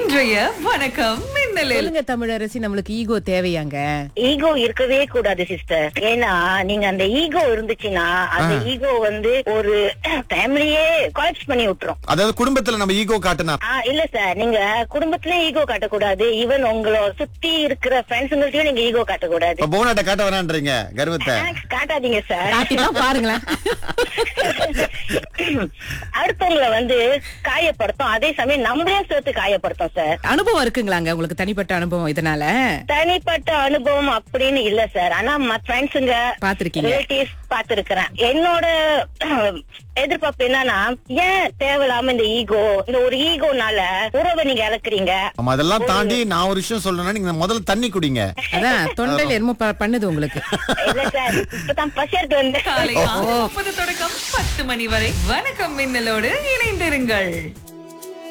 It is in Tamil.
இன்றைய வணக்கம் மின்னலில் சொல்லுங்க தமிழரசி நம்மளுக்கு ஈகோ தேவையாங்க ஈகோ இருக்கவே கூடாது சிஸ்டர் ஏன்னா நீங்க அந்த ஈகோ இருந்துச்சுன்னா அந்த ஈகோ வந்து ஒரு ஃபேமிலியே கொலாப்ஸ் பண்ணி விட்டுரும் அதாவது குடும்பத்துல நம்ம ஈகோ காட்டினா ஆ, இல்ல சார் நீங்க குடும்பத்திலயும் ஈகோ காட்டக்கூடாது ஈவன் உங்கள சுத்தி இருக்கிற ஃப்ரெண்ட்ஸுங்கள்ட்டயும் நீங்க ஈகோ காட்டக்கூடாது இப்ப போனாட்ட காட்ட வேணான்றீங்க கர்வத்தை ஆ, காட்டாதீங்க சார் காட்டிதான் பாருங்களேன் அடுத்தவங்களை வந்து காயப்படுத்தும் அதே சமயம் நம்மளையும் சேர்த்து காயப்படுத்தும் சார் அனுபவம் இருக்குங்களாங்க உங்களுக்கு தனிப்பட்ட அனுபவம் இதனால தனிப்பட்ட அனுபவம் அப்படின்னு இல்ல சார் ஆனா ஃப்ரெண்ட்ஸுங்க பாத்திருக்கீங்க ரிலேட்டிவ்ஸ் பாத்துருக்கிறேன் என்னோட எதிர்பார்ப்பு என்னன்னா ஏன் தேவையில்லாம இந்த ஈகோ இந்த ஒரு ஈகோனால உறவை நீங்க இழக்கிறீங்க ஆமா அதெல்லாம் தாண்டி நான் ஒரு விஷயம் சொல்லணும்னா நீங்க முதல்ல தண்ணி குடிங்க அதான் தொண்டையில் என்னமோ ப- பண்ணுது உங்களுக்கு இல்ல சார் இப்பதான் பசி எடுத்து வந்தேன் காலை ஆறு முப்பது தொடக்கம் பத்து மணி வரை வணக்கம் மின்னலோடு இணைந்திருங்கள்